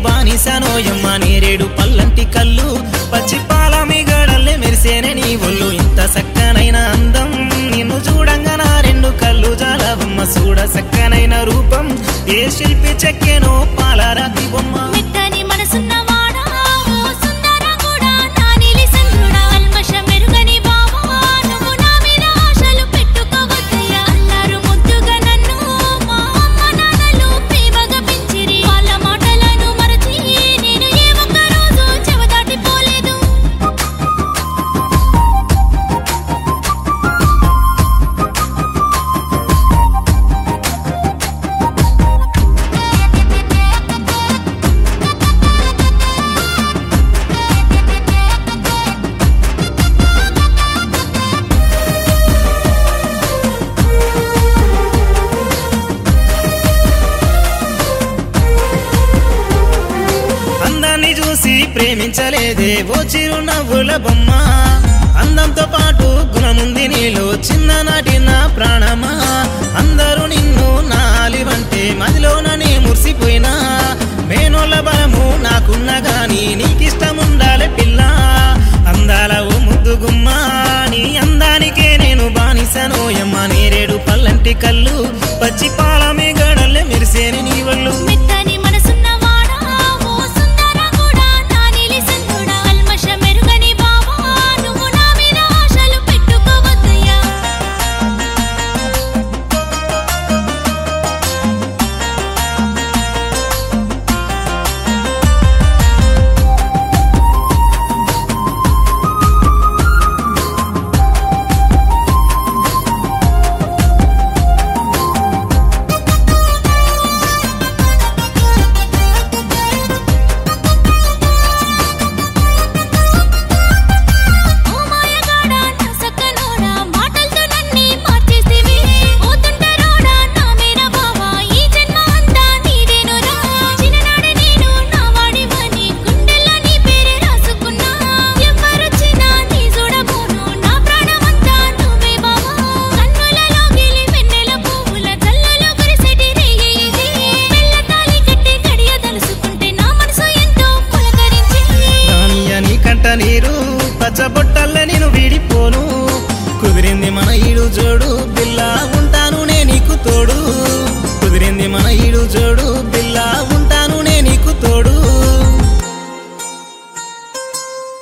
బానిసనోయమ్మ నేరేడు పల్లంటి కళ్ళు పచ్చి పాల మిగడల్లే మెరిసేనే నీ ఒళ్ళు ఇంత సక్కనైన అందం నిన్ను చూడంగా నా రెండు కళ్ళు జాలవమ్మ చూడ సక్కనైన రూపం ఏ శిల్పి చెక్కెనో పాలరాతి బొమ్మ మెత్తని మనసున్నవాడా ఓ సుందరగుడా నా నీలి సంద్రుడా అల్మష మెరుగని బావా నువ్వు నా మీద ఆశలు పెట్టుకోవద్దయ్యా అల్లారు ముద్దుగా నన్ను మా అమ్మ నాన్నలు ప్రేమగా పెంచిరి వాళ్ళ మాటలను మరచి నేను ఏ ఒక్క రోజు చెవదాటిపోలేదు అందాన్ని చూసి ప్రేమించలేదే ఓ చిరునవ్వుల బొమ్మ అందంతో పాటు గుణముంది నీలో చిన్ననాటి నా ప్రాణమా అందరూ నిన్ను నాలివంటే మదిలోనని మురిసిపోయినా మేనోళ్ళ బలము నాకున్న గాని నీకిష్టముండాలి పిల్ల అందాల ఓ ముద్దు గుమ్మ నీ అందానికే నేను బానిసనోయమ్మ నేరేడు పల్లంటి కళ్ళు పచ్చి పాల గడల్లే మెరిసేని నీ వళ్ళు మెత్తని మనసున్నవాడా ఓ సుందరగుడా నా నీలి సంద్రుడా అల్మష మెరుగని బావా నువ్వు నా మీద ఆశలు పెట్టుకోవద్దయ్యా ఓ మాయగాడా నా సక్కనోడా మాటలతో నన్ని మార్చేస్తివి ఓ తుంటరోడా నా మేర బావా ఈ జన్మ అంతా నీదేనురా చిన్ననాడే నేను నా వాడివని గుండెల్లో నీ పేరే రాసుకున్నా ఎవ్వరొచ్చినా నీ చూడబోను నా ప్రాణమంతా నువ్వే బావా కన్నులలో గిలి వెన్నెల పువ్వుల జల్లులో కురిసెటి రేయి ఇది మెల్ల తాళి కట్టి గడియ తలుసుకుంటే నా మనసు ఎంతో పులకరించింది రాణియని కంట నీరు పచ్చబొట్టల్లే నేను వీడిపోను కుదిరింది మన ఈడు జోడు పిల్ల ఉంటాను నే నీకు తోడు